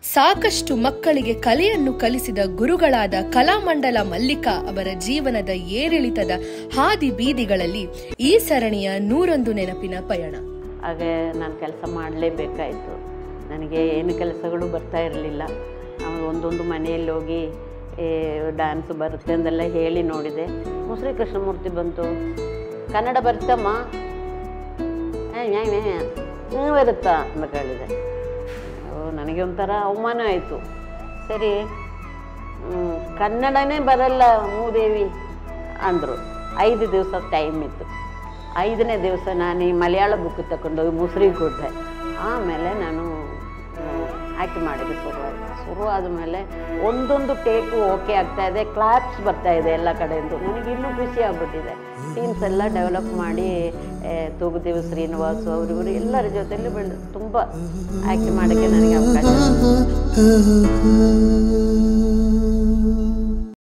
ಸಾಕಷ್ಟು ಮಕ್ಕಳಿಗೆ ಕಲೆಯನ್ನು ಕಲಿಸಿದ ಗುರುಗಳಾದ ಕಲಾಮಂಡಲ ಮಲ್ಲಿಕಾ ಅವರ ಜೀವನದ ಏರಿಳಿತದ ಹಾದಿ ಬೀದಿಗಳಲ್ಲಿ ಈ ಸರಣಿಯ ನೂರೊಂದು ನೆನಪಿನ ಪಯಣ ಹಾಗೆ ನಾನು ಕೆಲಸ ಮಾಡಲೇಬೇಕಾಯಿತು ನನಗೆ ಏನು ಕೆಲಸಗಳು ಬರ್ತಾ ಇರಲಿಲ್ಲ ಆಮೇಲೆ ಒಂದೊಂದು ಮನೆಯಲ್ಲಿ ಹೋಗಿ ಡ್ಯಾನ್ಸ್ ಬರುತ್ತೆ ಅಂದೆಲ್ಲ ಹೇಳಿ ನೋಡಿದೆ ಮುಸ್ರಿ ಕೃಷ್ಣಮೂರ್ತಿ ಬಂತು ಕನ್ನಡ ಬರ್ತಮ್ಮ ಹ್ಞೂ ಬರುತ್ತಾ ಅಂತ ಕೇಳಿದೆ ಓ, ನನಗೆ ಒಂಥರ ಅವಮಾನ ಆಯಿತು ಸರಿ ಹ್ಮ್, ಕನ್ನಡನೇ ಬರಲ್ಲ ಮೂದೇವಿ ಅಂದರು ಐದು ದಿವಸ ಟೈಮ್ ಇತ್ತು ಐದನೇ ದಿವಸ ನಾನು ಈ ಮಲಯಾಳ ಬುಕ್ ತಗೊಂಡೋಗಿ ಮುಸ್ರಿ ಕೊಟ್ಟೆ ಆಮೇಲೆ ನಾನು ಆ್ಯಕ್ಟ್ ಮಾಡೋಕ್ಕೆ ಶುರುವಾಯಿತು ಶುರುವಾದ ಮೇಲೆ ಒಂದೊಂದು ಟೇಕು ಓಕೆ ಆಗ್ತಾ ಇದೆ ಕ್ಲಾಪ್ಸ್ ಬರ್ತಾ ಇದೆ ಎಲ್ಲ ಕಡೆಯಿಂದ ನನಗೆ ಇನ್ನೂ ಖುಷಿ ಆಗ್ಬಿಟ್ಟಿದೆ ಟೀಮ್ಸ್ ಎಲ್ಲ ಡೆವಲಪ್ ಮಾಡಿ ಆ, ತೂಗುದೇವಿ ಶ್ರೀನಿವಾಸು ಅವರಿವರು ಎಲ್ಲರ ಜೊತೆಲಿ ಬೆಳೆ ತುಂಬ ಆ್ಯಕ್ಟ್ ಮಾಡೋಕ್ಕೆ ನನಗೆ ಅವಕಾಶ ಸಿಕ್ತು.